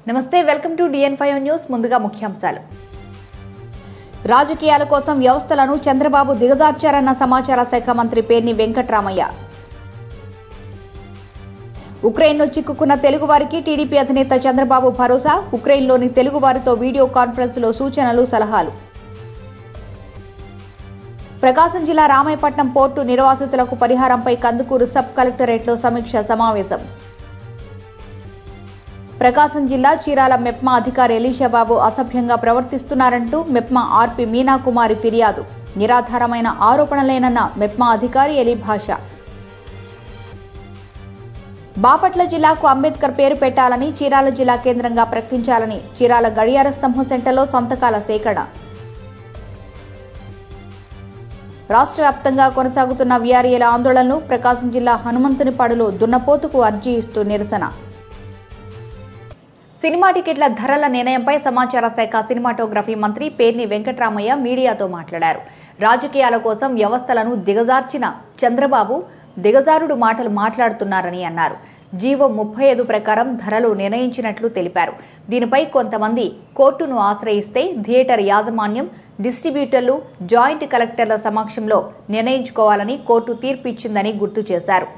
నమస్తే welcome to DN five news ముందుగా ముఖ్యాంశాలు రాజకీయాల కోసం వ్యవస్థలను చంద్రబాబు దిగజార్చారన్న సమాచార శాఖ మంత్రి పేర్ని వెంకట్రామయ్య ఉక్రెయిన్లో చిక్కుకున్న తెలుగు వారికి టీడీపీ అధినేత చంద్రబాబు భరోసా ఉక్రెయిన్లోని తెలుగు వారితో వీడియో కాన్ఫరెన్స్లో సూచనలు సలహాలు ప్రకాశం జిల్లా రామాయపట్నం పోర్టు నిర్వాసితులకు పరిహారంపై కందుకూరు సబ్ కలెక్టరేట్లో సమీక్ష సమావేశం ప్రకాశం జిల్లా చీరాల మెప్మా అధికారి ఎలీషాబాబు అసభ్యంగా ప్రవర్తిస్తున్నారంటూ మెప్మా ఆర్పి మీనాకుమారి ఫిర్యాదు నిరాధారమైన ఆరోపణలేనన్న మెప్మా అధికారి ఎలీ భాష బాపట్ల జిల్లాకు అంబేద్కర్ పేరు పెట్టాలని చీరాల జిల్లా కేంద్రంగా ప్రకటించాలని చీరాల గడియార స్తంభం సెంటర్లో సంతకాల సేకరణ రాష్ట్ర వ్యాప్తంగా కొనసాగుతున్న వీఆర్ఏల ఆందోళనలు ప్రకాశం జిల్లా హనుమంతునిపాడులో దున్నపోతుకు అర్జీ ఇస్తూ నిరసన సినిమా టికెట్ల ధరల నిర్ణయంపై సమాచార శాఖ సినిమాటోగ్రఫీ మంత్రి పేర్ని వెంకట్రామయ్య మీడియాతో మాట్లాడారు రాజకీయాల కోసం వ్యవస్థలను దిగజార్చిన చంద్రబాబు దిగజారుడు మాటలు మాట్లాడుతున్నారని అన్నారు జీవో ముప్పై ఐదు ప్రకారం ధరలు నిర్ణయించినట్లు తెలిపారు దీనిపై కొంతమంది కోర్టును ఆశ్రయిస్తే థియేటర్ యాజమాన్యం డిస్ట్రిబ్యూటర్లు జాయింట్ కలెక్టర్ల సమక్షంలో నిర్ణయించుకోవాలని కోర్టు తీర్పు ఇచ్చిందని గుర్తు చేశారు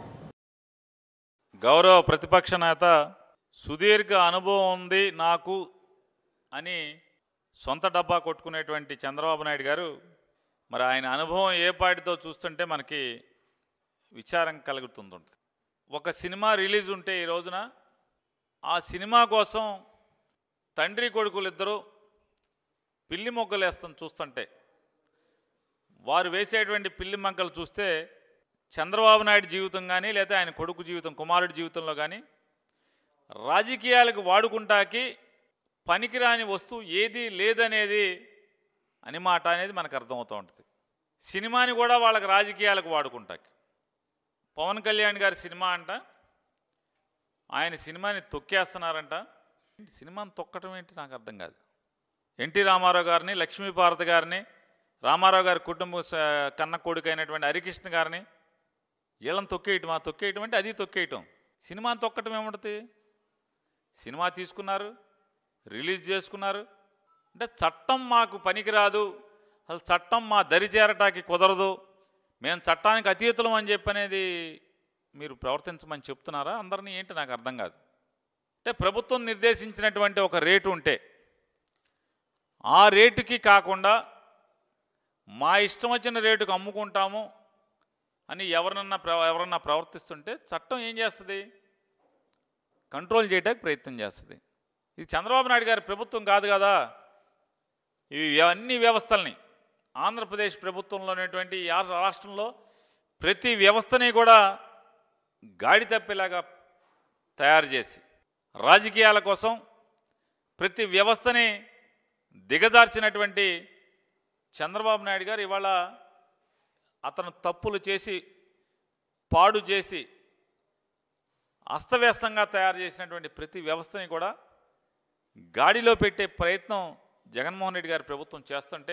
గౌరవ ప్రతిపక్ష నేత సుదీర్ఘ అనుభవం ఉంది నాకు అని సొంత డబ్బా కొట్టుకునేటువంటి చంద్రబాబు నాయుడు గారు మరి ఆయన అనుభవం ఏ పాటితో చూస్తుంటే మనకి విచారం కలుగుతుంది ఒక సినిమా రిలీజ్ ఉంటే ఈ రోజున ఆ సినిమా కోసం తండ్రి కొడుకులు ఇద్దరు పిల్లి మొగ్గలు వేస్తాం చూస్తుంటే వారు వేసేటువంటి పిల్లి మొగ్గలు చూస్తే చంద్రబాబు నాయుడు జీవితం కానీ లేదా ఆయన కొడుకు జీవితం కుమారుడి జీవితంలో కానీ రాజకీయాలకు వాడుకుంటాకి పనికిరాని వస్తువు ఏది లేదనేది అని మాట అనేది మనకు అర్థమవుతూ ఉంటుంది సినిమాని కూడా వాళ్ళకి రాజకీయాలకు వాడుకుంటాకి పవన్ కళ్యాణ్ గారి సినిమా అంట ఆయన సినిమాని తొక్కేస్తున్నారంట సినిమాని తొక్కటం ఏంటి నాకు అర్థం కాదు ఎన్టీ రామారావు గారిని లక్ష్మీపార్వతి గారిని రామారావు గారి కుటుంబ స- కన్న కొడుకు అయినటువంటి హరికృష్ణ గారిని వీళ్ళని తొక్కేయటం ఆ తొక్కేయటం అంటే అది తొక్కేయటం సినిమాని తొక్కటం ఏముంటుంది సినిమా తీసుకున్నారు రిలీజ్ చేసుకున్నారు అంటే చట్టం మాకు పనికిరాదు అసలు చట్టం మా దరి చేరటానికి కుదరదు మేము చట్టానికి అతీతులం అని చెప్పి అనేది మీరు ప్రవర్తించమని చెప్తున్నారా అందరినీ ఏంటి నాకు అర్థం కాదు అంటే ప్రభుత్వం నిర్దేశించినటువంటి ఒక రేటు ఉంటే ఆ రేటుకి కాకుండా మా ఇష్టం వచ్చిన రేటుకు అమ్ముకుంటాము అని ఎవరినన్నా ప్ర ఎవరన్నా ప్రవర్తిస్తుంటే చట్టం ఏం చేస్తుంది కంట్రోల్ చేయడానికి ప్రయత్నం చేస్తుంది ఇది చంద్రబాబు నాయుడు గారి ప్రభుత్వం కాదు కదా ఈ అన్ని వ్యవస్థల్ని ఆంధ్రప్రదేశ్ ప్రభుత్వంలో ఉన్నటువంటి ఈ ఆ రాష్ట్రంలో ప్రతి వ్యవస్థని కూడా గాడి తప్పేలాగా తయారు చేసి రాజకీయాల కోసం ప్రతి వ్యవస్థని దిగజార్చినటువంటి చంద్రబాబు నాయుడు గారు ఇవాళ అతను తప్పులు చేసి పాడు చేసి అస్తవ్యస్తంగా తయారు చేసినటువంటి ప్రతి వ్యవస్థని కూడా గాడిలో పెట్టే ప్రయత్నం జగన్మోహన్ రెడ్డి గారి ప్రభుత్వం చేస్తుంటే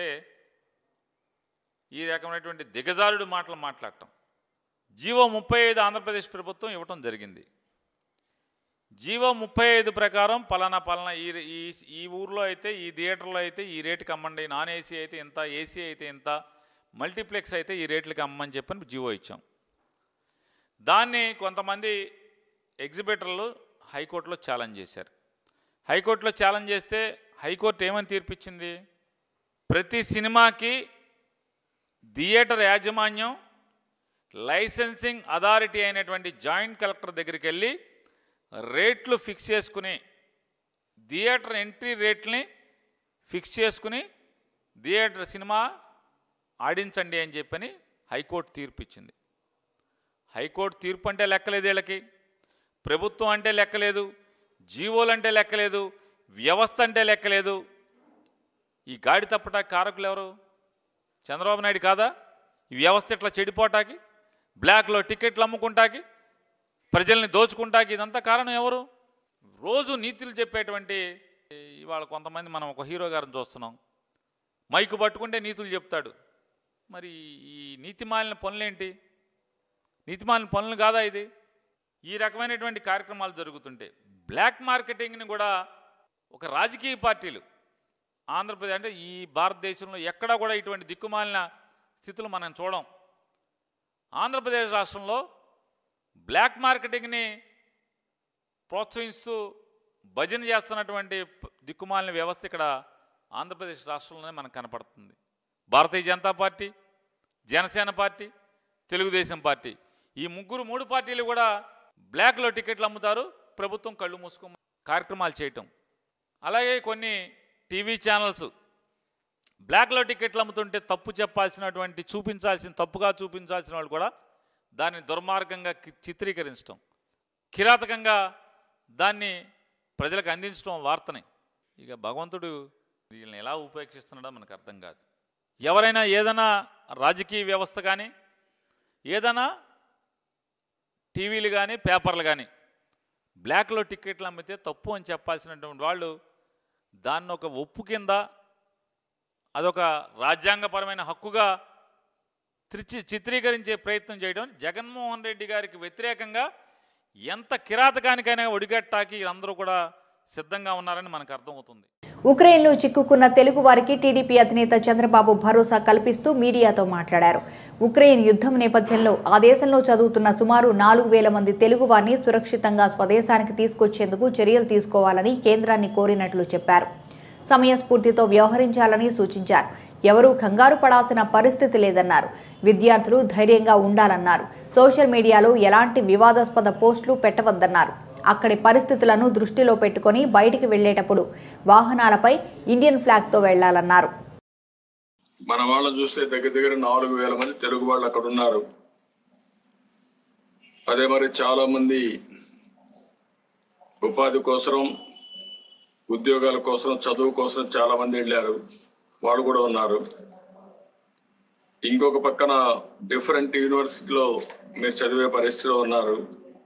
ఈ రకమైనటువంటి దిగజారుడు మాటలు మాట్లాడటం జీవో ముప్పై ఐదు ఆంధ్రప్రదేశ్ ప్రభుత్వం ఇవ్వటం జరిగింది జీవో ముప్పై ఐదు ప్రకారం పలానా పలానా ఈ ఈ ఈ ఊర్లో అయితే ఈ థియేటర్లో అయితే ఈ రేటుకి అమ్మండి నాన్ ఏసీ అయితే ఇంత ఏసీ అయితే ఇంత మల్టీప్లెక్స్ అయితే ఈ రేట్లకి అమ్మని చెప్పని జీవో ఇచ్చాం దాన్ని కొంతమంది ఎగ్జిబిటర్లు హైకోర్టులో ఛాలెంజ్ చేశారు హైకోర్టులో ఛాలెంజ్ చేస్తే హైకోర్టు ఏమని తీర్పిచ్చింది ప్రతి సినిమాకి థియేటర్ యాజమాన్యం లైసెన్సింగ్ అథారిటీ అయినటువంటి జాయింట్ కలెక్టర్ దగ్గరికి వెళ్ళి రేట్లు ఫిక్స్ చేసుకుని థియేటర్ ఎంట్రీ రేట్ని ఫిక్స్ చేసుకుని థియేటర్ సినిమా ఆడించండి అని చెప్పని హైకోర్టు తీర్పు ఇచ్చింది హైకోర్టు తీర్పు అంటే లెక్కలేదు వీళ్ళకి ప్రభుత్వం అంటే లెక్కలేదు జీవోలు అంటే లెక్కలేదు వ్యవస్థ అంటే లెక్కలేదు ఈ గాడి తప్పటా కారకులు ఎవరు చంద్రబాబు నాయుడు కాదా ఈ వ్యవస్థ ఇట్లా చెడిపోటాకి బ్లాక్లో టికెట్లు అమ్ముకుంటాకి ప్రజల్ని దోచుకుంటాకి ఇదంతా కారణం ఎవరు రోజు నీతులు చెప్పేటువంటి ఇవాళ కొంతమంది మనం ఒక హీరో గారిని చూస్తున్నాం మైకు పట్టుకుంటే నీతులు చెప్తాడు మరి ఈ నీతిమాలిన పనులేంటి నీతిమాలిన పనులు కాదా ఇది ఈ రకమైనటువంటి కార్యక్రమాలు జరుగుతుంటే బ్లాక్ మార్కెటింగ్ని కూడా ఒక రాజకీయ పార్టీలు ఆంధ్రప్రదేశ్ అంటే ఈ భారతదేశంలో ఎక్కడా కూడా ఇటువంటి దిక్కుమాలిన స్థితులు మనం చూడం ఆంధ్రప్రదేశ్ రాష్ట్రంలో బ్లాక్ మార్కెటింగ్ని ప్రోత్సహిస్తూ భజన చేస్తున్నటువంటి ప- దిక్కుమాలిన వ్యవస్థ ఇక్కడ ఆంధ్రప్రదేశ్ రాష్ట్రంలోనే మనకు కనపడుతుంది Bharatiya Janata party Janasena party Telugu Desam party ఈ ముగ్గురు మూడు పార్టీలు కూడా బ్లాక్లో టికెట్లు అమ్ముతారు ప్రభుత్వం కళ్ళు మూసుకో కార్యక్రమాలు చేయటం అలాగే కొన్ని టీవీ ఛానల్స్ బ్లాక్లో టికెట్లు అమ్ముతుంటే తప్పు చెప్పాల్సినటువంటి చూపించాల్సిన తప్పుగా చూపించాల్సిన వాళ్ళు కూడా దాన్ని దుర్మార్గంగా కి- చిత్రీకరించడం కిరాతకంగా దాన్ని ప్రజలకు అందించడం వార్తని ఇక భగవంతుడు వీళ్ళని ఎలా ఉపేక్షిస్తున్నాడో మనకు అర్థం కాదు ఎవరైనా ఏదైనా రాజకీయ వ్యవస్థ కానీ ఏదైనా టీవీలు కానీ పేపర్లు కానీ బ్లాక్లో టికెట్లు అమ్మితే తప్పు అని చెప్పాల్సినటువంటి వాళ్ళు దాన్ని ఒక ఒప్పు కింద అదొక రాజ్యాంగపరమైన హక్కుగా త్రిచి చిత్రీకరించే ప్రయత్నం చేయడం జగన్మోహన్ రెడ్డి గారికి వ్యతిరేకంగా ఎంత కిరాతకానికైనా ఒడిగట్టాకి అందరూ కూడా సిద్ధంగా ఉన్నారని మనకు అర్థమవుతుంది ఉక్రెయిన్లో చిక్కుకున్న తెలుగు వారికి టీడీపీ అధినేత చంద్రబాబు భరోసా కల్పిస్తూ మీడియాతో మాట్లాడారు ఉక్రెయిన్ యుద్ధం నేపథ్యంలో ఆ దేశంలో చదువుతున్న సుమారు నాలుగు వేల మంది తెలుగు వారిని సురక్షితంగా స్వదేశానికి తీసుకొచ్చేందుకు చర్యలు తీసుకోవాలని కేంద్రాన్ని కోరినట్లు చెప్పారు సమయస్ఫూర్తితో వ్యవహరించాలని సూచించారు ఎవరూ కంగారు పడాల్సిన పరిస్థితి లేదన్నారు విద్యార్థులు ధైర్యంగా ఉండాలన్నారు సోషల్ మీడియాలో ఎలాంటి వివాదాస్పద పోస్టులు పెట్టవద్దన్నారు అక్కడి పరిస్థితులను దృష్టిలో పెట్టుకొని బయటికి వెళ్లేటప్పుడు వాహనాలపై ఇండియన్ ఫ్లాగ్తో వెళ్లాలన్నారు మన వాళ్ళు చూస్తే దగ్గర దగ్గర నాలుగు వేల మంది తెలుగు వాళ్ళు అక్కడ ఉన్నారు అదే మరి చాలా మంది ఉపాధి కోసం ఉద్యోగాల కోసం చదువు కోసం చాలా మంది వెళ్ళారు వాళ్ళు కూడా ఉన్నారు ఇంకొక పక్కన డిఫరెంట్ యూనివర్సిటీలో మీరు చదివే పరిస్థితిలో ఉన్నారు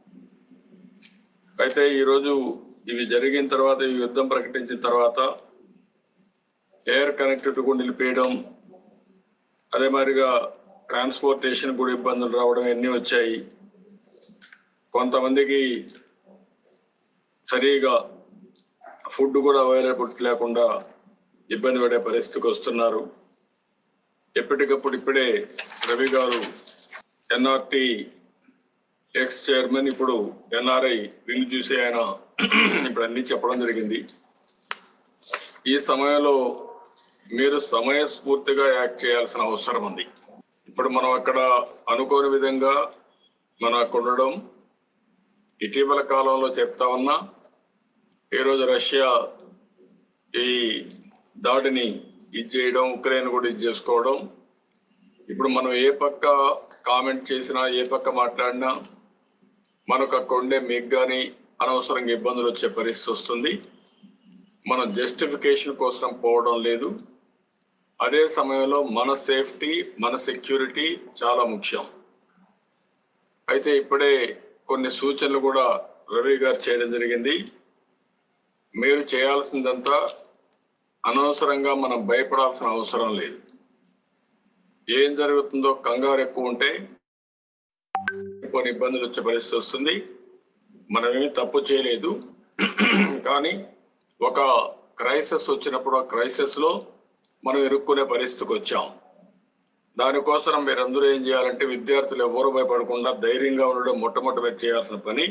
అయితే ఈరోజు ఇవి జరిగిన తర్వాత ఈ యుద్ధం ప్రకటించిన తర్వాత ఎయిర్ కనెక్టివిటీ కూడా నిలిపేయడం అదే మాదిరిగా ట్రాన్స్పోర్టేషన్ కూడా ఇబ్బందులు రావడం ఇవన్నీ వచ్చాయి కొంతమందికి సరిగా ఫుడ్ కూడా అవైలబిలిటీ లేకుండా ఇబ్బంది పడే పరిస్థితికి వస్తున్నారు ఎప్పటికప్పుడు ఇప్పుడే Ravi garu NRT ex chairman ఇప్పుడు ఎన్ఆర్ఐ వీళ్ళు చూసి ఆయన ఇప్పుడు అన్ని చెప్పడం జరిగింది ఈ సమయంలో మీరు సమయస్ఫూర్తిగా యాక్ట్ చేయాల్సిన అవసరం ఉంది ఇప్పుడు మనం అక్కడ అనుకోని విధంగా మనం అక్కడ ఉండడం ఇటీవల కాలంలో చెప్తా ఉన్నా ఈరోజు రష్యా ఈ దాడిని ఇది చేయడం ఉక్రెయిన్ కూడా ఇది చేసుకోవడం ఇప్పుడు మనం ఏ పక్క కామెంట్ చేసినా ఏ పక్క మాట్లాడినా మనకు అక్కడ ఉండే మీకు కానీ అనవసరంగా ఇబ్బందులు వచ్చే పరిస్థితి వస్తుంది మనం జస్టిఫికేషన్ కోసం పోవడం లేదు అదే సమయంలో మన సేఫ్టీ మన సెక్యూరిటీ చాలా ముఖ్యం అయితే ఇప్పుడే కొన్ని సూచనలు కూడా రవి గారు చేయడం జరిగింది మీరు చేయాల్సిందంతా అనవసరంగా మనం భయపడాల్సిన అవసరం లేదు ఏం జరుగుతుందో కంగారు ఎక్కువ ఉంటే కొన్ని ఇబ్బందులు వచ్చే పరిస్థితి వస్తుంది మనమేమి తప్పు చేయలేదు కానీ ఒక క్రైసిస్ వచ్చినప్పుడు ఆ క్రైసిస్ లో మనం ఇరుక్కునే పరిస్థితికి వచ్చాం దానికోసం మీరందరూ ఏం చేయాలంటే విద్యార్థులు ఎవరు భయపడకుండా ధైర్యంగా ఉండడం మొట్టమొదటి మీరు చేయాల్సిన పని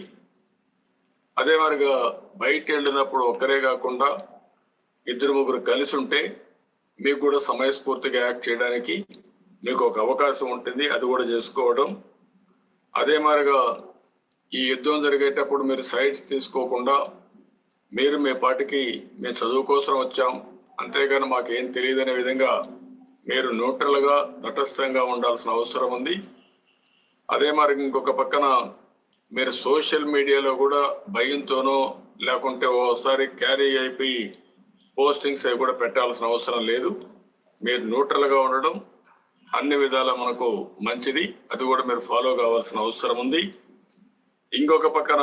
అదే మరిగా బయట వెళ్ళినప్పుడు ఒక్కరే కాకుండా ఇద్దరు ముగ్గురు కలిసి ఉంటే మీకు కూడా సమయస్ఫూర్తిగా యాక్ట్ చేయడానికి మీకు ఒక అవకాశం ఉంటుంది అది కూడా చేసుకోవడం అదే మాదిరిగా ఈ యుద్ధం జరిగేటప్పుడు మీరు సైడ్స్ తీసుకోకుండా మీరు మీ పాటికి మేము చదువు కోసం వచ్చాం అంతేగాని మాకేం తెలియదనే విధంగా మీరు న్యూట్రల్ గా తటస్థంగా ఉండాల్సిన అవసరం ఉంది అదే మరి ఇంకొక పక్కన మీరు సోషల్ మీడియాలో కూడా భయంతోనో లేకుంటే ఓసారి క్యారీ అయిపోయి పోస్టింగ్స్ అవి కూడా పెట్టాల్సిన అవసరం లేదు మీరు న్యూట్రల్ గా ఉండడం అన్ని విధాలా మనకు మంచిది అది కూడా మీరు ఫాలో కావాల్సిన అవసరం ఉంది ఇంకొక పక్కన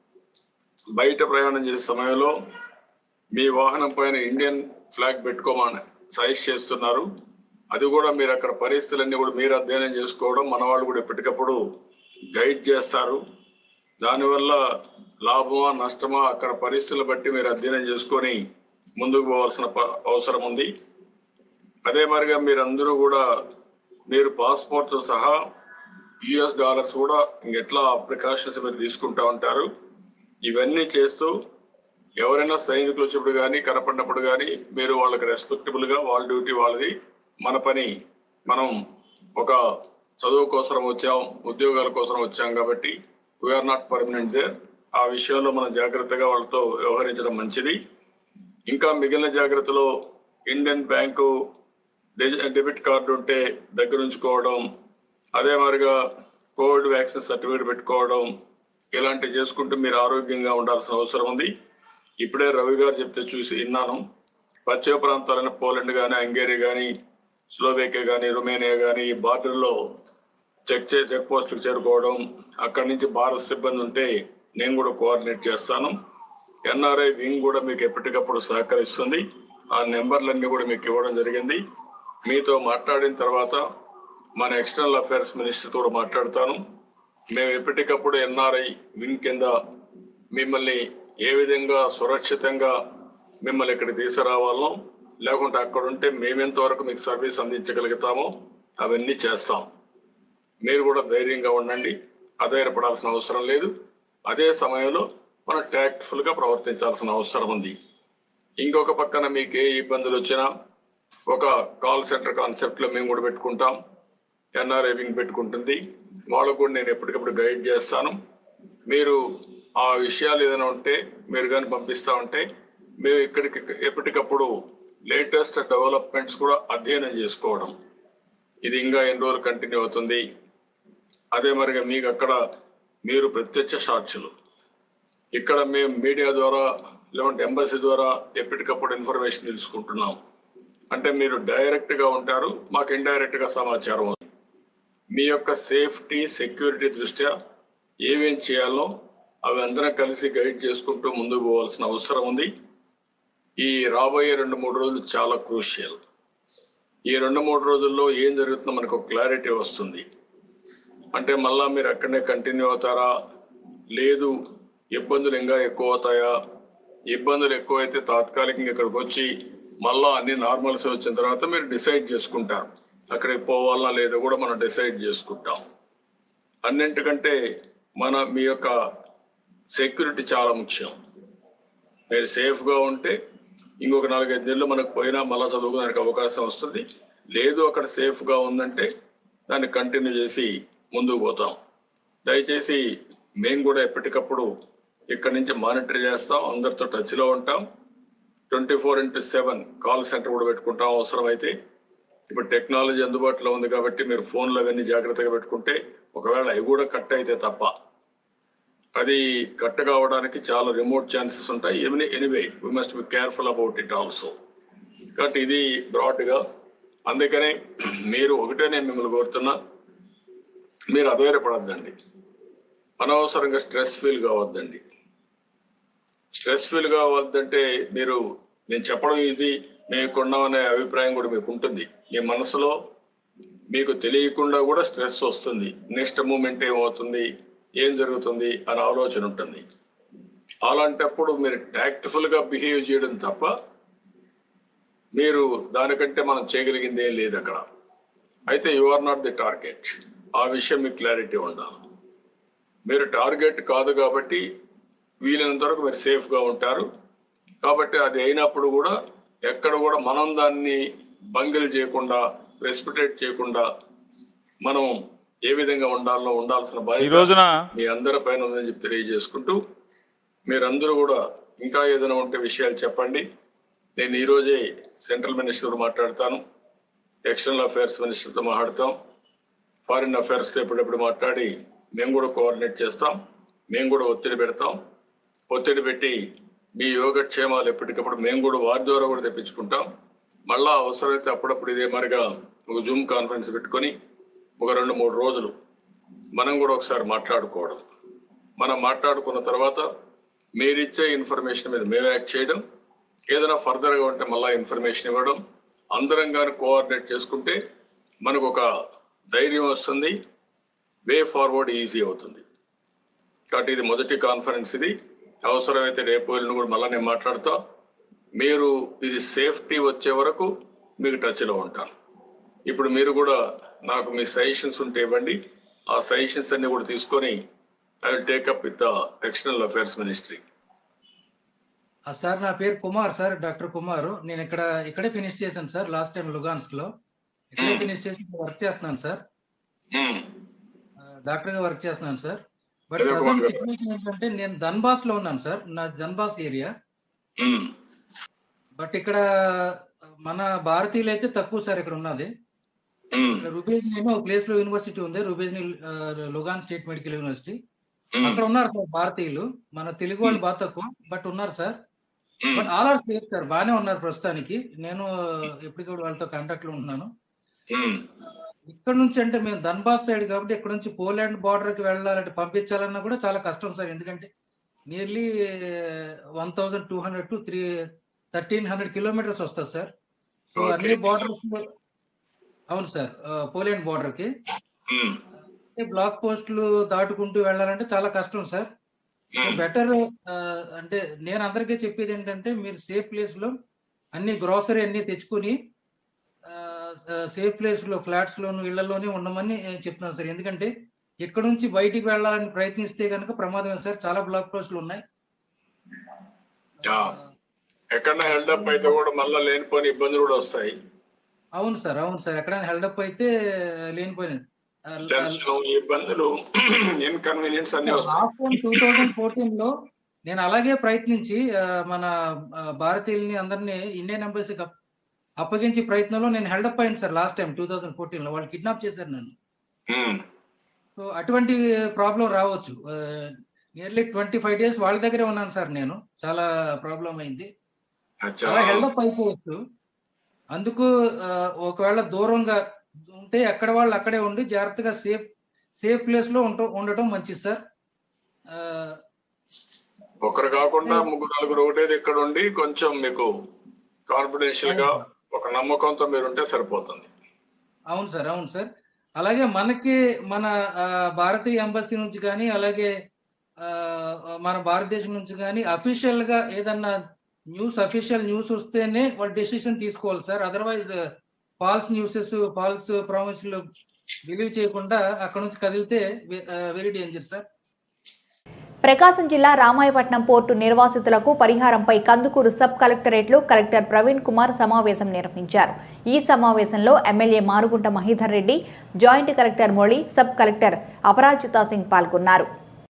బయట ప్రయాణం చేసే సమయంలో మీ వాహనం పైన ఇండియన్ ఫ్లాగ్ పెట్టుకోమని సజెస్ట్ చేస్తున్నారు అది కూడా మీరు అక్కడ పరిస్థితులన్నీ కూడా మీరు అధ్యయనం చేసుకోవడం మన వాళ్ళు కూడా ఎప్పటికప్పుడు గైడ్ చేస్తారు దానివల్ల లాభమా నష్టమా అక్కడ పరిస్థితులు బట్టి మీరు అధ్యయనం చేసుకొని ముందుకు పోవాల్సిన ప- అవసరం ఉంది అదే మరిగా మీరందరూ కూడా మీరు పాస్పోర్ట్ సహా యుఎస్ డాలర్స్ కూడా ఎట్లా ప్రికాషన్స్ మీరు తీసుకుంటా ఉంటారు ఇవన్నీ చేస్తూ ఎవరైనా సైనికులు వచ్చినప్పుడు కానీ కనపడినప్పుడు కానీ మీరు వాళ్ళకి రెస్పెక్టబుల్ గా వాళ్ళ డ్యూటీ వాళ్ళది మన పని మనం ఒక చదువు కోసం వచ్చాం ఉద్యోగాల కోసం వచ్చాం కాబట్టి వీఆర్ నాట్ పర్మనెంట్ దేర్ ఆ విషయంలో మనం జాగ్రత్తగా వాళ్ళతో వ్యవహరించడం మంచిది ఇంకా మిగిలిన జాగ్రత్తలో ఇండియన్ బ్యాంకు డె- డెబిట్ కార్డు ఉంటే దగ్గర ఉంచుకోవడం అదే మాదిరిగా కోవిడ్ వ్యాక్సిన్ సర్టిఫికేట్ పెట్టుకోవడం ఇలాంటివి చేసుకుంటూ మీరు ఆరోగ్యంగా ఉండాల్సిన అవసరం ఉంది ఇప్పుడే రవి గారు చెప్తే చూసి విన్నాను పశ్చిమ ప్రాంతాలైన పోలాండ్ కానీ హంగేరీ కానీ స్లోవేకియా కానీ రొమేనియా కానీ ఈ బార్డర్లో చెక్ చే చెక్ పోస్టుకు చేరుకోవడం అక్కడి నుంచి భారత్ సిబ్బంది ఉంటే నేను కూడా కోఆర్డినేట్ చేస్తాను ఎన్ఆర్ఐ వింగ్ కూడా మీకు ఎప్పటికప్పుడు సహకరిస్తుంది ఆ నెంబర్లన్నీ కూడా మీకు ఇవ్వడం జరిగింది మీతో మాట్లాడిన తర్వాత మన ఎక్స్టర్నల్ అఫైర్స్ మినిస్టర్ కూడా మాట్లాడతాను మేము ఎప్పటికప్పుడు ఎన్ఆర్ఐ వింగ్ కింద మిమ్మల్ని ఏ విధంగా సురక్షితంగా మిమ్మల్ని ఇక్కడ తీసుకురావాలో లేకుంటే అక్కడ ఉంటే మేమెంత వరకు మీకు సర్వీస్ అందించగలుగుతామో అవన్నీ చేస్తాం మీరు కూడా ధైర్యంగా ఉండండి అధైర్యపడాల్సిన అవసరం లేదు అదే సమయంలో మనం ట్యాక్ట్ఫుల్ గా ప్రవర్తించాల్సిన అవసరం ఉంది ఇంకొక పక్కన మీకు ఏ ఇబ్బందులు వచ్చినా ఒక కాల్ సెంటర్ కాన్సెప్ట్ లో మేము కూడా పెట్టుకుంటాం ఎన్ఆర్ఐ వింగ్ పెట్టుకుంటుంది వాళ్ళకు కూడా నేను ఎప్పటికప్పుడు గైడ్ చేస్తాను మీరు ఆ విషయాలు ఏదైనా ఉంటే మీరు కానీ పంపిస్తా ఉంటే మేము ఇక్కడికి ఎప్పటికప్పుడు లేటెస్ట్ డెవలప్మెంట్స్ కూడా అధ్యయనం చేసుకోవడం ఇది ఇంకా ఎన్ని రోజులు కంటిన్యూ అవుతుంది అదే మరిగా మీకు అక్కడ మీరు ప్రత్యక్ష సాక్షులు ఇక్కడ మేము మీడియా ద్వారా లేదంటే ఎంబసీ ద్వారా ఎప్పటికప్పుడు ఇన్ఫర్మేషన్ తెలుసుకుంటున్నాం అంటే మీరు డైరెక్ట్ గా ఉంటారు మాకు ఇండైరెక్ట్ గా సమాచారం వస్తుంది. మీ యొక్క సేఫ్టీ సెక్యూరిటీ దృష్ట్యా ఏమేం చేయాలో అవి అందరం కలిసి గైడ్ చేసుకుంటూ ముందుకు పోవాల్సిన అవసరం ఉంది ఈ రాబోయే రెండు మూడు రోజులు చాలా క్రూషియల్ ఈ రెండు మూడు రోజుల్లో ఏం జరుగుతుందో మనకు ఒక క్లారిటీ వస్తుంది అంటే మళ్ళా మీరు అక్కడనే కంటిన్యూ అవుతారా లేదు ఇబ్బందులు ఇంకా ఎక్కువ అవుతాయా ఇబ్బందులు ఎక్కువైతే తాత్కాలికంగా ఇక్కడికి వచ్చి మళ్ళా అన్ని నార్మల్స్ వచ్చిన తర్వాత మీరు డిసైడ్ చేసుకుంటారు అక్కడికి పోవాలా లేదో కూడా మనం డిసైడ్ చేసుకుంటాం అన్నింటికంటే మన మీ యొక్క సెక్యూరిటీ చాలా ముఖ్యం మీరు సేఫ్ గా ఉంటే ఇంకొక నాలుగైదు నెలలు మనకు పోయినా మళ్ళా చదువుకోవడానికి అవకాశం వస్తుంది లేదు అక్కడ సేఫ్ గా ఉందంటే దాన్ని కంటిన్యూ చేసి ముందుకు పోతాం దయచేసి మేము కూడా ఎప్పటికప్పుడు ఇక్కడి నుంచి మానిటర్ చేస్తాం అందరితో టచ్ లో ఉంటాం twenty four into seven call centre కూడా పెట్టుకుంటాం అవసరమైతే ఇప్పుడు టెక్నాలజీ అందుబాటులో ఉంది కాబట్టి మీరు ఫోన్లు అవన్నీ జాగ్రత్తగా పెట్టుకుంటే ఒకవేళ అవి కూడా కట్ అయితే తప్ప అది కట్ కావడానికి చాలా రిమోట్ ఛాన్సెస్ ఉంటాయి any anyway we must be careful about it also కాబట్టి ఇది బ్రాడ్ గా అందుకనే మీరు ఒకటే నేను మిమ్మల్ని కోరుతున్నా మీరు అధైర్యపడద్దండి అనవసరంగా స్ట్రెస్ ఫీల్ కావద్దండి స్ట్రెస్ ఫీల్ కావద్దంటే మీరు నేను చెప్పడం ఈజీ మేము కొన్నామనే అభిప్రాయం కూడా మీకు ఉంటుంది మీ మనసులో మీకు తెలియకుండా కూడా స్ట్రెస్ వస్తుంది నెక్స్ట్ మూమెంట్ ఏమవుతుంది ఏం జరుగుతుంది అనే ఆలోచన ఉంటుంది అలాంటప్పుడు మీరు టాక్ట్ఫుల్ గా బిహేవ్ చేయడం తప్ప మీరు దానికంటే మనం చేయగలిగింది ఏం లేదు అక్కడ అయితే you are not the target ఆ విషయం మీకు క్లారిటీ ఉండాలి మీరు టార్గెట్ కాదు కాబట్టి వీలైనంత వరకు మీరు సేఫ్ గా ఉంటారు కాబట్టి అది అయినప్పుడు కూడా ఎక్కడ కూడా మనం దాన్ని బంగిల్ చేయకుండా రెస్పిటేట్ చేయకుండా మనం ఏ విధంగా ఉండాలో ఉండాల్సిన ఈ బాధ్యత రోజున మీ అందరి పైన ఉందని చెప్పి తెలియజేసుకుంటూ మీరందరూ కూడా ఇంకా ఏదైనా ఉంటే విషయాలు చెప్పండి నేను ఈ రోజే సెంట్రల్ మినిస్టర్ మాట్లాడతాను ఎక్స్టర్నల్ అఫైర్స్ మినిస్టర్తో మాట్లాడతాం ఫారిన్ అఫైర్స్ తో ఎప్పుడెప్పుడు మాట్లాడి మేము కూడా కోఆర్డినేట్ చేస్తాం మేము కూడా ఒత్తిడి పెడతాం ఒత్తిడి పెట్టి మీ యోగక్షేమాలు ఎప్పటికప్పుడు మేము కూడా వారి ద్వారా కూడా తెప్పించుకుంటాం మళ్ళా అవసరమైతే అప్పుడప్పుడు ఇదే మరిగా ఒక జూమ్ కాన్ఫరెన్స్ పెట్టుకొని ఒక రెండు మూడు రోజులు మనం కూడా ఒకసారి మాట్లాడుకోవడం మనం మాట్లాడుకున్న తర్వాత మీరిచ్చే ఇన్ఫర్మేషన్ మీద మేము యాక్ట్ చేయడం ఏదైనా ఫర్దర్ గా ఉంటే మళ్ళా ఇన్ఫర్మేషన్ ఇవ్వడం అందరం గాని కోఆర్డినేట్ చేసుకుంటే మనకు ఒక ధైర్యం వస్తుంది వే ఫార్వర్డ్ ఈజీ అవుతుంది కాబట్టి ఇది మొదటి కాన్ఫరెన్స్ ఇది అవసరమైతే రేపు వెళ్ళిన కూడా మళ్ళీ నేను మాట్లాడతా మీరు ఇది సేఫ్టీ వచ్చే వరకు మీకు టచ్ లో ఉంటాను ఇప్పుడు మీరు కూడా నాకు మీ సజెషన్స్ ఉంటే ఇవ్వండి ఆ సజెషన్స్ అన్ని కూడా తీసుకొని I will take up with the external affairs ministry ఆ సార్ నా పేరు కుమార్ సార్ డాక్టర్ కుమార్ నేను ఇక్కడ ఇక్కడే ఫినిష్ చేశాను సార్ లాస్ట్ టైం లుగాన్స్క్ లో ఇక్కడే Hmm. ఫినిష్ చేసి వర్క్ చేస్తున్నాను సార్ డాక్టర్ గా వర్క్ చేస్తున్నాను సార్ బట్ అదే ప్రజెంట్ కుమార్ గారు. సిచ్యువేషన్ ఏంటంటే నేను ధన్బాస్ లో ఉన్నాను సార్ నా ధన్బాస్ ఏరియా బట్ ఇక్కడ మన భారతీయులు అయితే తక్కువ సార్ ఇక్కడ ఉన్నది రుబేజ్ నేను ఒక ప్లేస్ లో యూనివర్సిటీ ఉంది రుబేజ్ లుగాన్ స్టేట్ మెడికల్ యూనివర్సిటీ అక్కడ ఉన్నారు సార్ భారతీయులు మన తెలుగు వాళ్ళు బాగా తక్కువ బట్ ఉన్నారు sir but all are safe sir బాగానే ఉన్నారు ప్రస్తుతానికి నేను ఎప్పటికప్పుడు వాళ్ళతో కాంటాక్ట్ లో ఉంటున్నాను ఇక్కడ నుంచి అంటే మేము ధన్బాద్ సైడ్ కాబట్టి ఇక్కడ నుంచి పోలాండ్ బార్డర్ కి వెళ్ళాలంటే పంపించాలన్నా కూడా చాలా కష్టం సార్ ఎందుకంటే nearly one thousand two hundred to three thirteen hundred kilometres వస్తుంది సార్ సో Okay. అన్ని బార్డర్స్ అవును సార్ పోలాండ్ బార్డర్ కి బ్లాక్ పోస్టులు దాటుకుంటూ వెళ్ళాలంటే చాలా కష్టం సార్ బెటర్ అంటే నేను అందరికీ చెప్పేది ఏంటంటే మీరు సేఫ్ ప్లేస్ లో అన్ని గ్రోసరీ అన్ని తెచ్చుకుని సేఫ్ ప్లేస్ లో ఫ్లాట్స్ లోను ఇళ్లలోనే ఉండమని నేను చెప్తున్నాను సార్ ఎందుకంటే ఇక్కడ నుంచి బయటికి వెళ్ళాలని ప్రయత్నిస్తే కనుక ప్రమాదమే సార్ చాలా బ్లాక్ పోస్టులు ఉన్నాయి ఎక్కడన్నా హెల్డప్ అయితే కూడా మళ్ళీ లేనిపోని ఇబ్బందులు కూడా వస్తాయి అవును సార్ అవును సార్ ఎక్కడైనా హెల్డప్ అయితే లేనిపోయింది టెన్షన్ ఇబ్బందులు ఇన్కన్వీనియన్స్ అన్ని వస్తాయి last time two thousand fourteen లో నేను అలాగే ప్రయత్నించి ఆ, మన ఆ, భారతీయుల్ని అందరినీ ఇండియన్ ఎంబసీకి అప్- అప్పగించే ప్రయత్నంలో నేను హెల్డప్ అయ్యాను sir last time two thousand fourteen లో వాళ్ళు కిడ్నాప్ చేశారు నన్ను ఉమ్, సో అటువంటి ప్రాబ్లం రావచ్చు నియర్లీ ట్వంటీ ఫైవ్ డేస్ వాళ్ళ దగ్గరే ఉన్నాను సార్ నేను చాలా ప్రాబ్లం అయింది అచ్చా. చాలా హెల్డప్ అయిపోవచ్చు అందుకు ఆ, ఒకవేళ దూరంగా ఉంటే ఎక్కడ వాళ్ళు అక్కడే ఉండి జాగ్రత్తగా సేఫ్ సేఫ్ ప్లేస్ లో ఉంట- ఉండటం మంచిది సార్ ఆ, ఒకరు కాకుండా ముగ్గురు నలుగురు ఒకటే ఇక్కడ ఉండి కొంచెం మీకు కాన్ఫిడెన్షియల్ గా ఒక నమ్మకంతో మీరు ఉంటే సరిపోతుంది అవును సార్ అవును సార్ అలాగే మనకి మన ఆ, భారతీయ ఎంబసీ నుంచి కానీ అలాగే ఆ, మన భారతదేశం నుంచి కానీ అఫీషియల్ గా ఏదన్నా న్యూస్ అఫీషియల్ న్యూస్ వస్తేనే వాళ్ళు డెసిషన్ తీసుకోవాలి sir otherwise false newses false ప్రామిస్లు బిలీవ్ చేయకుండా అక్కడ నుంచి కదిలితే వెరీ డేంజర్ సార్ ప్రకాశం జిల్లా రామాయపట్నం పోర్టు నిర్వాసితులకు పరిహారంపై కందుకూరు సబ్ కలెక్టరేట్లో కలెక్టర్ ప్రవీణ్ కుమార్ సమావేశం నిర్వహించారు ఈ సమావేశంలో MLA Marugunta Mahidhar Reddy joint collector Mouli sub collector Aparajita Singh పాల్గొన్నారు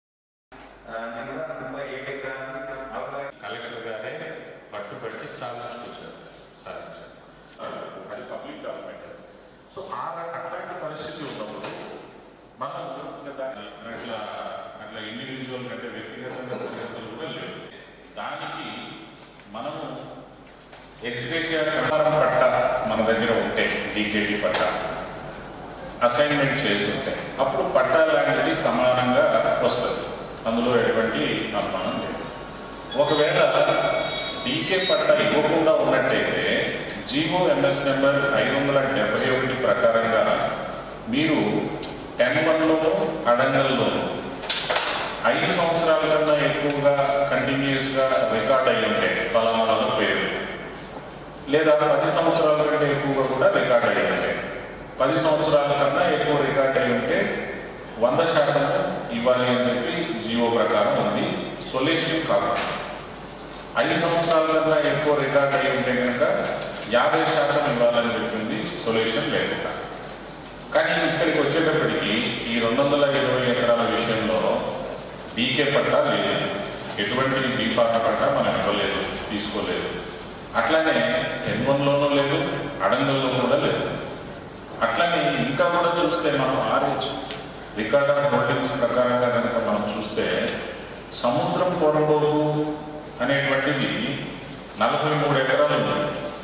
కలెక్టర్ గారే పట్టుబట్టి సాధించుకొచ్చారు సాధించారు అది పబ్లిక్ డాక్యుమెంట్ సో ఆ అట్లాంటి పరిస్థితి ఉన్నప్పుడు మనం ఇంకా దాన్ని అట్లా అట్లా ఇండివిజువల్ అంటే వ్యక్తిగతంగా సంగతులు కూడా లేవు దానికి మనము ఎక్స్గ్రేషియా ప్రకారం పట్ట మన దగ్గర ఉంటే డీకేటీ పట్ట అసైన్మెంట్ చేసి ఉంటే అప్పుడు పట్టా లాంటిది సమానంగా వస్తుంది అందులో ఎటువంటి అనుమానం లేదు ఒకవేళ డీకే పట్ట ఇవ్వకుండా ఉన్నట్టయితే జీవో ఎంఎస్ నెంబర్ ఐదు వందల డెబ్బై ఒకటి ప్రకారంగా మీరు టెన్ వన్లోను అడంగల్లోను ఐదు సంవత్సరాల కన్నా ఎక్కువగా కంటిన్యూస్ గా రికార్డ్ అయి ఉంటే ఫలానా వాళ్ళ పేరు లేదా పది సంవత్సరాల కంటే ఎక్కువగా కూడా రికార్డ్ అయి ఉంటాయి పది సంవత్సరాల కన్నా ఎక్కువ రికార్డ్ అయి ఉంటే వంద శాతం ఇవ్వాలి అని చెప్పి జీవో ప్రకారం ఉంది సొల్యూషన్ కాదు ఐదు సంవత్సరాల కన్నా ఎక్కువ రికార్డ్ అయి ఉంటే కనుక యాభై శాతం ఇవ్వాలని చెప్పింది సొల్యూషన్ లేకుండా కానీ ఇక్కడికి వచ్చేటప్పటికి ఈ రెండు వందల ఇరవై ఎకరాల విషయంలో డీకే పట్టా లేదు ఎటువంటి బీఫార్మ్ పట్టా మనం ఇవ్వలేదు తీసుకోలేదు అట్లానే టెన్ వన్లోనూ లేదు అడంగల్లో కూడా లేదు అట్లానే ఇంకా కూడా చూస్తే మనం ఆర్హెచ్ రికార్డ్ ఆఫ్ హోల్డింగ్స్ ప్రకారంగా కనుక మనం చూస్తే సముద్రం పొరబోగు అనేటువంటిది నలభై మూడు ఎకరాలు ఉంది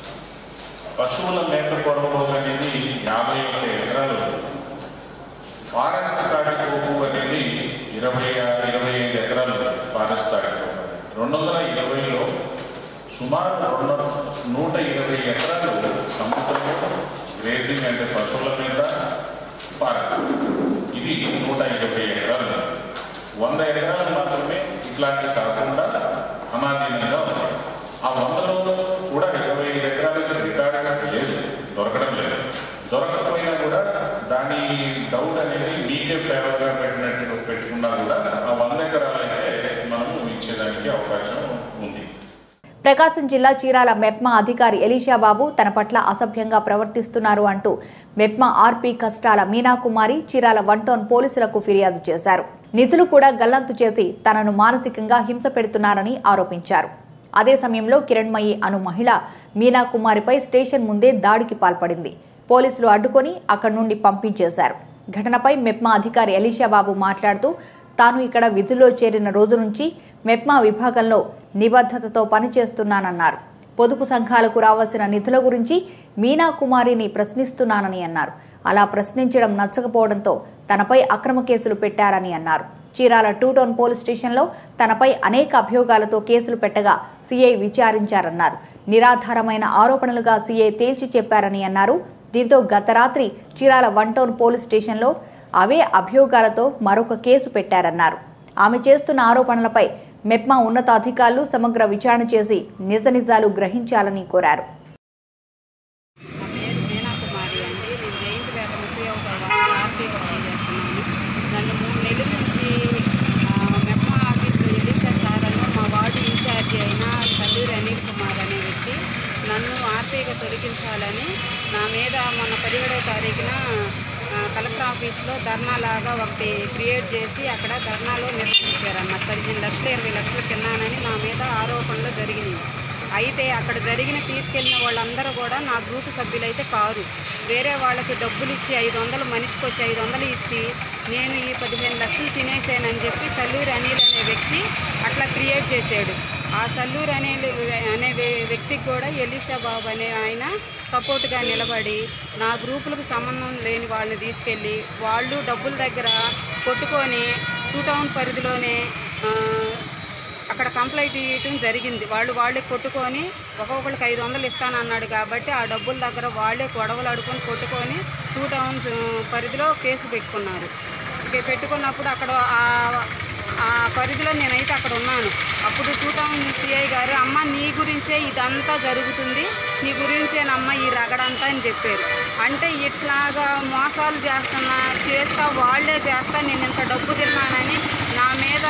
పశువుల మేత పొరబోగు అనేది యాభై ఒక్క ఎకరాలు ఉంది ఫారెస్ట్ తాడిపోగు అనేది ఇరవై ఆ- ఇరవై ఐదు ఎకరాలు ఫారెస్ట్ తాడిపోగు రెండు వందల ఇరవైలో సుమారు రెండు నూట ఇరవై ఎకరాలు సముద్రంలో గ్రేజింగ్ అంటే పశువుల మీద ఫారెస్ట్ ఇది నూట ఇరవై ఎకరాలు వంద ఎకరాలు మాత్రమే ఇట్లాంటివి కాకుండా అనాధీనంగా ఉన్నాయి ఆ వందలో కూడా ఇరవై ఐదు ఎకరాలకి రికార్డు లేదు దొరకడం లేదు దొరకకపోయినా కూడా దాని డౌట్ అనేది మీకే ఫేవర్గా పెట్టినట్టు పెట్టుకున్నా కూడా ఆ వంద ఎకరాలైతే మనము ఇచ్చేదానికి అవకాశం ఉంది ప్రకాశం జిల్లా చీరాల మెప్మా అధికారి ఎలీషా బాబు తన పట్ల అసభ్యంగా ప్రవర్తిస్తున్నారు అంటూ మెప్మా ఆర్పీ కష్టాల మీనాకుమారి చీరాల వన్ టౌన్ పోలీసులకు ఫిర్యాదు చేశారు నిధులు కూడా గల్లంతు చేసి తనను మానసికంగా హింస పెడుతున్నారని ఆరోపించారు అదే సమయంలో కిరణ్మయి అను మహిళ మీనాకుమారిపై స్టేషన్ ముందే దాడికి పాల్పడింది పోలీసులు అడ్డుకొని అక్కడి నుండి పంపించేశారు ఘటనపై మెప్మా అధికారి ఎలీషా బాబు మాట్లాడుతూ తాను ఇక్కడ విధుల్లో చేరిన రోజు నుంచి మెప్మా విభాగంలో నిబద్ధతతో పనిచేస్తున్నానన్నారు పొదుపు సంఘాలకు రావాల్సిన నిధుల గురించి మీనా కుమారిని ప్రశ్నిస్తున్నానని అన్నారు అలా ప్రశ్నించడం నచ్చకపోవడంతో తనపై అక్రమ కేసులు పెట్టారని అన్నారు చీరాల టూ టౌన్ పోలీస్ స్టేషన్లో తనపై అనేక అభియోగాలతో కేసులు పెట్టగా సీఐ విచారించారన్నారు నిరాధారమైన ఆరోపణలుగా సీఐ తేల్చి చెప్పారని అన్నారు దీంతో గత రాత్రి చీరాల వన్ టౌన్ పోలీస్ స్టేషన్లో అవే అభియోగాలతో మరొక కేసు పెట్టారన్నారు ఆమె చేస్తున్న ఆరోపణలపై మెప్మా ఉన్నతాధికారులు సమగ్ర విచారణ చేసి నిజ నిజాలు గ్రహించాలని కోరారు నా పేరు మీనాకుమారి అండి నేను జయంతిపేట ముప్పై ఒకటో వార్డు ఆర్టీగా పనిచేస్తున్నాను నన్ను మూడు నెలల నుంచి ఆ, మెప్మా ఆఫీస్లో ఎలీషా సార్ అని మా వార్డు ఇన్ఛార్జి అయిన సల్లూరి అనిల్ కుమార్ అనే వ్యక్తి నన్ను ఆర్టీగా తొలగించాలని నా మీద మొన్న పదిహేడవ తారీఖున ఆ, కలెక్టర్ ఆఫీస్లో ధర్నా లాగా ఒకటి క్రియేట్ చేసి అక్కడ ధర్నాలో నిర్వహించారన్నమాట పదిహేను లక్షలు ఇరవై లక్షలు తిన్నానని నా మీద ఆరోపణలు జరిగినాయి అయితే అక్కడ జరిగిన తీసుకెళ్లిన వాళ్ళందరూ కూడా నా గ్రూప్ సభ్యులైతే కారు వేరే వాళ్ళకి డబ్బులు ఇచ్చి ఐదు వందలు మనిషికి వచ్చి ఐదు వందలు ఇచ్చి నేను ఈ పదిహేను లక్షలు తినేసానని చెప్పి సల్లూరి అనిల్ అనే వ్యక్తి అట్లా క్రియేట్ చేశాడు ఆ సల్లూరు అనే అనే వ్య- వ్యక్తికి కూడా ఎలీషా బాబు అనే ఆయన సపోర్ట్గా నిలబడి నా గ్రూపులకు సంబంధం లేని వాళ్ళని తీసుకెళ్ళి వాళ్ళు డబ్బుల దగ్గర కొట్టుకొని టూ టౌన్ పరిధిలోనే ఆ, అక్కడ కంప్లైంట్ ఇవ్వటం జరిగింది వాళ్ళు వాళ్ళే కొట్టుకొని ఒక్కొక్కరికి ఐదు వందలు ఇస్తానన్నాడు కాబట్టి ఆ డబ్బుల దగ్గర వాళ్ళే గొడవలు ఆడుకొని కొట్టుకొని టూ టౌన్స్ పరిధిలో కేసు పెట్టుకున్నారు ఇక పెట్టుకున్నప్పుడు అక్కడ ఆ- ఆ పరిధిలో నేనైతే అక్కడ ఉన్నాను అప్పుడు టూ టౌన్ సిఐ గారు అమ్మ నీ గురించే ఇదంతా జరుగుతుంది నీ గురించేనమ్మ ఈ రగడంతా అని చెప్పారు అంటే ఇట్లాగా మోసాలు చేస్తున్నా చేస్తా వాళ్ళే చేస్తా నేను ఇంత డబ్బు తిన్నానని నా మీద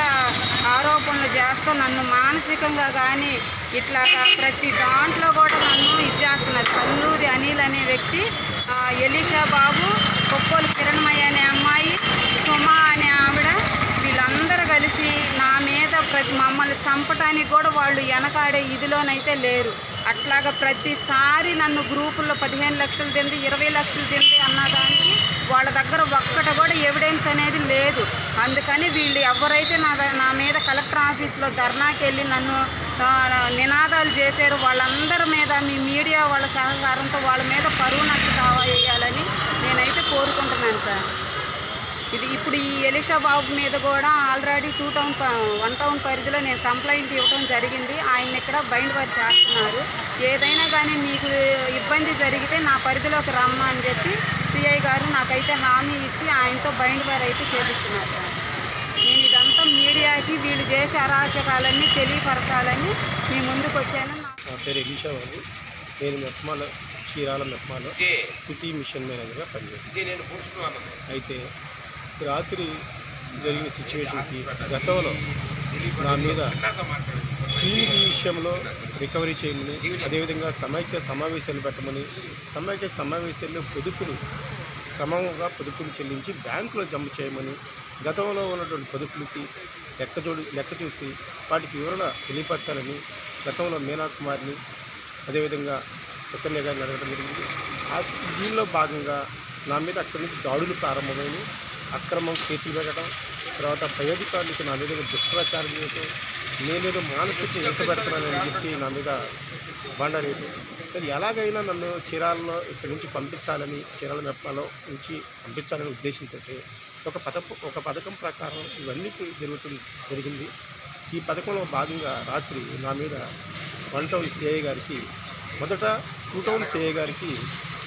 ఆరోపణలు చేస్తూ నన్ను మానసికంగా కానీ ఇట్లాగా ప్రతి దాంట్లో కూడా నన్ను ఇది చేస్తున్నారు కల్లూరి అనిల్ అనే వ్యక్తి ఆ, ఎలీషా బాబు కొప్పోలు కిరణ్మయ్య అనే అమ్మాయి సుమ అనే ఆవిడ వీళ్ళందరూ కలిసి నా మీద ప్రతి మమ్మల్ని చంపటానికి కూడా వాళ్ళు వెనకాడే ఇదిలోనైతే లేరు అట్లాగా ప్రతిసారి నన్ను గ్రూపుల్లో పదిహేను లక్షలు తింది ఇరవై లక్షలు తింది అన్నదానికి వాళ్ళ దగ్గర ఒక్కటి కూడా ఎవిడెన్స్ అనేది లేదు అందుకని వీళ్ళు ఎవరైతే నా ద- నా మీద కలెక్టర్ ఆఫీస్లో ధర్నాకి వెళ్ళి నన్ను ఆ, నినాదాలు చేశారు వాళ్ళందరి మీద మీ మీడియా వాళ్ళ సహకారంతో వాళ్ళ మీద పరువు నష్ట దావా వేయాలని నేనైతే కోరుకుంటున్నాను సార్ ఇది ఇప్పుడు ఈ ఎలిషా బాబు మీద కూడా ఆల్రెడీ టూ టౌన్ ప- వన్ టౌన్ పరిధిలో నేను కంప్లైంట్ ఇవ్వడం జరిగింది ఆయన ఇక్కడ బైండ్ వారు చేస్తున్నారు ఏదైనా కానీ నీకు ఇబ్బంది జరిగితే నా పరిధిలోకి రమ్మ అని చెప్పి సిఐ గారు నాకైతే హామీ ఇచ్చి ఆయనతో బైండ్ వారు అయితే చేపిస్తున్నారు సార్ నేను ఇదంతా మీడియాకి వీళ్ళు చేసే అరాచకాలన్నీ తెలియపరచాలని మీ ముందుకు వచ్చాను నా నా పేరు ఎలీషా బాబు నేను మెప్మాలో చీరాల మెప్మాలో సిటీ మిషన్ మేనేజర్గా పనిచేస్తాను అయితే రాత్రి జరిగిన సిచ్యువేషన్కి గతంలో నా మీద శ్రీనిధి విషయంలో రికవరీ చేయమని అదేవిధంగా సమైక్య సమావేశాలు పెట్టమని సమైక్య సమావేశాల్లో పొదుపులు క్రమంగా పొదుపులు చెల్లించి బ్యాంకులో జమ చేయమని గతంలో ఉన్నటువంటి పొదుపులకి లెక్క చూడి లెక్క చూసి వాటికి వివరణ తెలియపరచాలని గతంలో మీనా కుమార్ని అదేవిధంగా సుకన్య గారిని అడగడం జరిగింది ఆ దీనిలో భాగంగా నా మీద అక్కడి నుంచి దాడులు ప్రారంభమైనవి అక్రమం కేసులు పెట్టడం తర్వాత పై అధికారులకు నా మీద దుష్ప్రచారం చేయటం నేనేదో మానసిక హింస పెడుతున్నానని చెప్పి నా మీద బండారేటు అది ఎలాగైనా నన్ను చీరాలలో ఇక్కడి నుంచి పంపించాలని చీరాల మెప్పలో నుంచి పంపించాలనే ఉద్దేశంతో ఒక పథకం ఒక పథకం ప్రకారం ఇవన్నీ జరుగుతుంది జరిగింది ఈ పథకంలో భాగంగా రాత్రి నా మీద వన్ టౌన్ సిఐ గారికి మొదట టూ టౌన్ సిఐ గారికి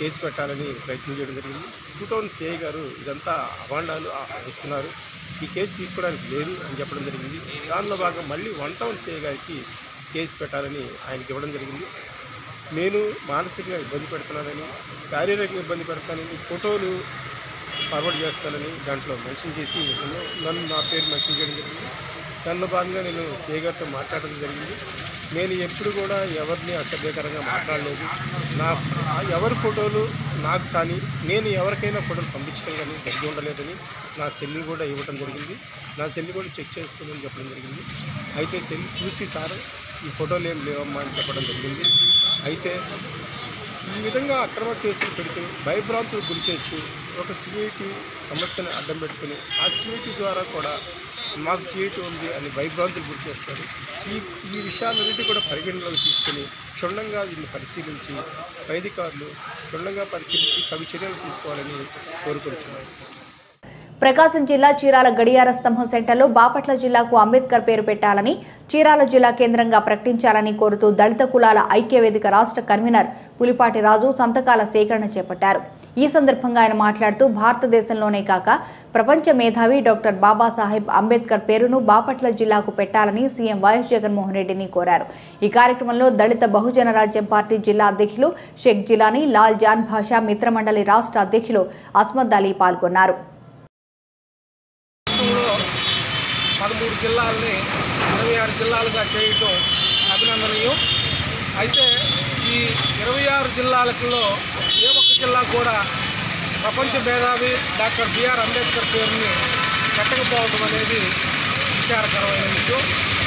కేసు పెట్టాలని ప్రయత్నం చేయడం జరిగింది టూ థౌజండ్ సిఐ గారు ఇదంతా అవాండాలు ఆ- ఇస్తున్నారు ఈ కేసు తీసుకోవడానికి లేదు అని చెప్పడం జరిగింది దానిలో భాగంగా మళ్ళీ వన్ టౌన్ సిఐ గారికి కేసు పెట్టాలని ఆయనకి ఇవ్వడం జరిగింది నేను మానసికంగా ఇబ్బంది పెడుతున్నానని శారీరకంగా ఇబ్బంది పెడతానని ఫోటోలు ఫార్వర్డ్ చేస్తానని దాంట్లో మెన్షన్ చేసి నన్ను నన్ను నా పేరు మెన్షన్ చేయడం జరిగింది దానిలో భాగంగా నేను సే గారితో మాట్లాడడం జరిగింది నేను ఎప్పుడు కూడా ఎవరిని అసభ్యకరంగా మాట్లాడలేదు నా ఆ ఎవరి ఫోటోలు నాకు కానీ నేను ఎవరికైనా ఫోటోలు పంపించడం కానీ జరిగి ఉండలేదని నా సెల్ని కూడా ఇవ్వడం జరిగింది నా సెల్ కూడా చెక్ చేసుకోమని చెప్పడం జరిగింది అయితే సెల్ చూసి సార్ ఈ ఫోటోలు ఏం లేవమ్మా అని చెప్పడం జరిగింది అయితే ఈ విధంగా అక్రమ కేసులు పెడుతూ భయభ్రాంతులు గురి చేస్తూ ఒక సిఐటి సంస్థని అడ్డం పెట్టుకుని ఆ సిఐటి ద్వారా కూడా మాకు సిఐటి ఉంది అని భయభ్రాంతులు గురి చేస్తారు ఈ ఈ విషయాలన్నిటి కూడా పరిగణలోకి తీసుకుని క్షుణ్ణంగా దీన్ని పరిశీలించి వైదికారులు క్షుణ్ణంగా పరిశీలించి తగు చర్యలు తీసుకోవాలని కోరుకుంటున్నారు ప్రకాశం జిల్లా చీరాల గడియార స్తంభం సెంటర్లో బాపట్ల జిల్లాకు అంబేద్కర్ పేరు పెట్టాలని చీరాల జిల్లా కేంద్రంగా ప్రకటించాలని కోరుతూ దళిత కులాల ఐక్య వేదిక రాష్ట్ర కన్వీనర్ పులిపాటి రాజు సంతకాల సేకరణ చేపట్టారు ఈ సందర్భంగా ఆయన మాట్లాడుతూ భారతదేశంలోనే కాక ప్రపంచ మేధావి డాక్టర్ బాబాసాహెబ్ అంబేద్కర్ పేరును బాపట్ల జిల్లాకు పెట్టాలని సీఎం వైఎస్ జగన్మోహన్ రెడ్డిని కోరారు ఈ కార్యక్రమంలో దళిత బహుజన రాజ్యం పార్టీ జిల్లా అధ్యక్షులు షేక్ జిలానీ లాల్ జాన్ భాషా మిత్రమండలి రాష్ట్ర అధ్యక్షులు అస్మద్ అలీ పాల్గొన్నారు రాష్ట్రంలో పదమూడు జిల్లాలని ఇరవై ఆరు జిల్లాలుగా చేయటం అభినందనీయం అయితే ఈ ఇరవై ఆరు జిల్లాలలో ఏ ఒక్క జిల్లా కూడా ప్రపంచ మేధావి డాక్టర్ బిఆర్ అంబేద్కర్ పేరుని పెట్టకపోవడం అనేది విచారకరమైన విషయం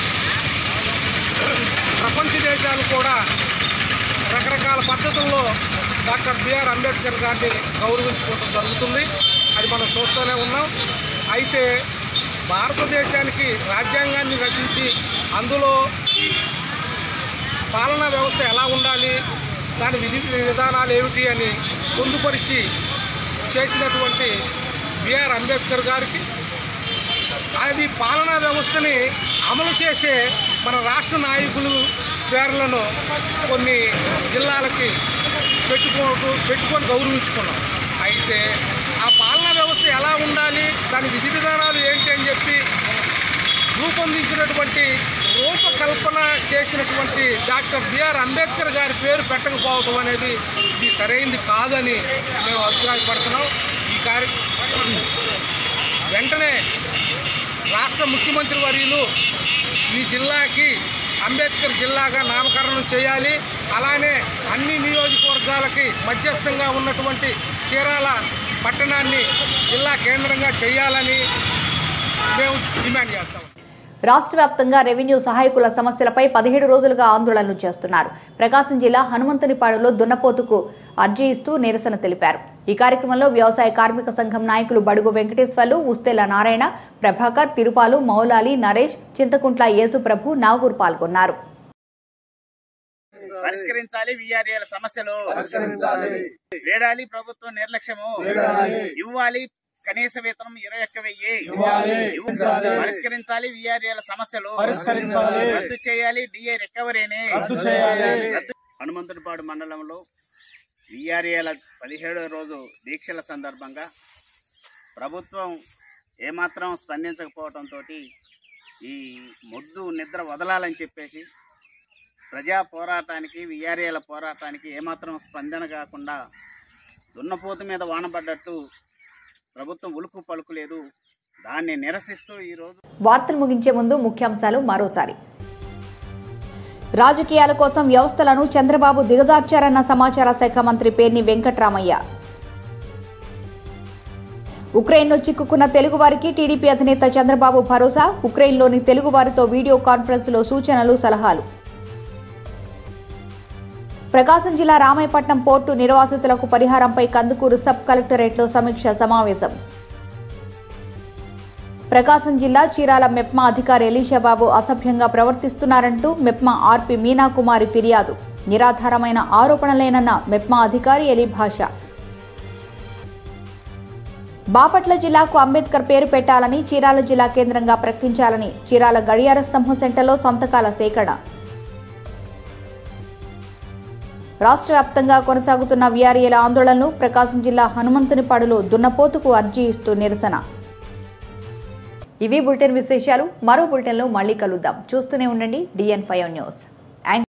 ప్రపంచ దేశాలు కూడా రకరకాల పద్ధతుల్లో డాక్టర్ బిఆర్ అంబేద్కర్ గారిని గౌరవించుకోవడం జరుగుతుంది అది మనం చూస్తూనే ఉన్నాం అయితే భారతదేశానికి రాజ్యాంగాన్ని రచించి అందులో పాలనా వ్యవస్థ ఎలా ఉండాలి దాని విధి విధానాలు ఏమిటి అని పొందుపరిచి చేసినటువంటి బిఆర్ అంబేద్కర్ గారికి అది పాలనా వ్యవస్థని అమలు చేసే మన రాష్ట్ర నాయకులు పేర్లను కొన్ని జిల్లాలకి పెట్టుకోటు పెట్టుకొని గౌరవించుకున్నాం అయితే ఆ పాలనా వ్యవస్థ ఎలా ఉండాలి దాని విధి విధానాలు ఏంటి అని చెప్పి రూపొందించినటువంటి రూపకల్పన చేసినటువంటి డాక్టర్ బిఆర్ అంబేద్కర్ గారి పేరు పెట్టకపోవడం అనేది ఇది సరైంది కాదని మేము అభిప్రాయపడుతున్నాం ఈ కార్య వెంటనే రాష్ట్ర ముఖ్యమంత్రి వర్యులు ఈ జిల్లాకి అంబేద్కర్ జిల్లాగా నామకరణం చేయాలి అలానే అన్ని నియోజకవర్గాలకి మధ్యస్థంగా ఉన్నటువంటి చీరాల పట్టణాన్ని జిల్లా కేంద్రంగా చేయాలని మేము డిమాండ్ చేస్తాం రాష్ట్ర వ్యాప్తంగా రెవెన్యూ సహాయకుల సమస్యలపై పదిహేడు రోజులుగా ఆందోళనలు చేస్తున్నారు ప్రకాశం జిల్లా హనుమంతునిపాడులో దున్నపోతుకు అర్జీ ఇస్తూ నిరసన తెలిపారు ఈ కార్యక్రమంలో వ్యవసాయ కార్మిక సంఘం నాయకులు బడుగు వెంకటేశ్వర్లు ఉస్తెల నారాయణ ప్రభాకర్ తిరుపాలు మౌలాలి నరేష్ చింతకుంట్ల యేసుప్రభు నాగూర్ పాల్గొన్నారు పరిష్కరించాలి విఆర్ఏల సమస్యలు వేడాలి ప్రభుత్వం నిర్లక్ష్యము ఇవ్వాలి కనీస వేతనం ఇరవై ఒక్క వెయ్యి ఇవ్వు- పరిష్కరించాలి విఆర్ఏల సమస్యలు రద్దు చేయాలి డిఏ రికవరీని రద్దు- హనుమంతుడిపాడు మండలంలో విఆర్ఏల పదిహేడో రోజు దీక్షల సందర్భంగా ప్రభుత్వం ఏమాత్రం స్పందించకపోవడంతో ఈ మొద్దు నిద్ర వదలాలని చెప్పేసి ప్రజా పోరాటానికి విఆర్ఏల పోరాటానికి ఏమాత్రం స్పందన కాకుండా దున్నపోతు మీద వానపడ్డట్టు ప్రభుత్వం ఉలుకు పలుకులేదు దాన్ని నిరసిస్తూ ఈరోజు వార్తలు ముగించే ముందు ముఖ్యాంశాలు మరోసారి రాజకీయాల కోసం వ్యవస్థలను చంద్రబాబు దిగజార్చారన్న సమాచార శాఖ మంత్రి పేర్ని వెంకట్రామయ్య ఉక్రెయిన్లో చిక్కుకున్న తెలుగు వారికి టీడీపీ అధినేత చంద్రబాబు భరోసా ఉక్రెయిన్లోని తెలుగు వారితో వీడియో కాన్ఫరెన్స్లో సూచనలు సలహాలు ప్రకాశం జిల్లా రామాయపట్నం పోర్టు నిర్వాసితులకు పరిహారంపై కందుకూరు సబ్ కలెక్టరేట్లో సమీక్ష సమావేశం ప్రకాశం జిల్లా చీరాల మెప్మా అధికారి ఎలీషాబాబు అసభ్యంగా ప్రవర్తిస్తున్నారంటూ మెప్మా ఆర్పి మీనాకుమారి ఫిర్యాదు నిరాధారమైన ఆరోపణలేనన్న మెప్మా అధికారి ఎలీ భాష బాపట్ల జిల్లాకు అంబేద్కర్ పేరు పెట్టాలని చీరాల జిల్లా కేంద్రంగా ప్రకటించాలని చీరాల గడియార స్తంభం సెంటర్లో సంతకాల సేకరణ రాష్ట్ర వ్యాప్తంగా కొనసాగుతున్న వీఆర్ఏల ఆందోళనలు ప్రకాశం జిల్లా హనుమంతునిపాడులో దున్నపోతుకు అర్జీ ఇస్తూ నిరసన ఇవి బులెటిన్ విశేషాలు మరో బులెటిన్లో మళ్ళీ కలుద్దాం చూస్తూనే ఉండండి డిఎన్ ఫైవ్ న్యూస్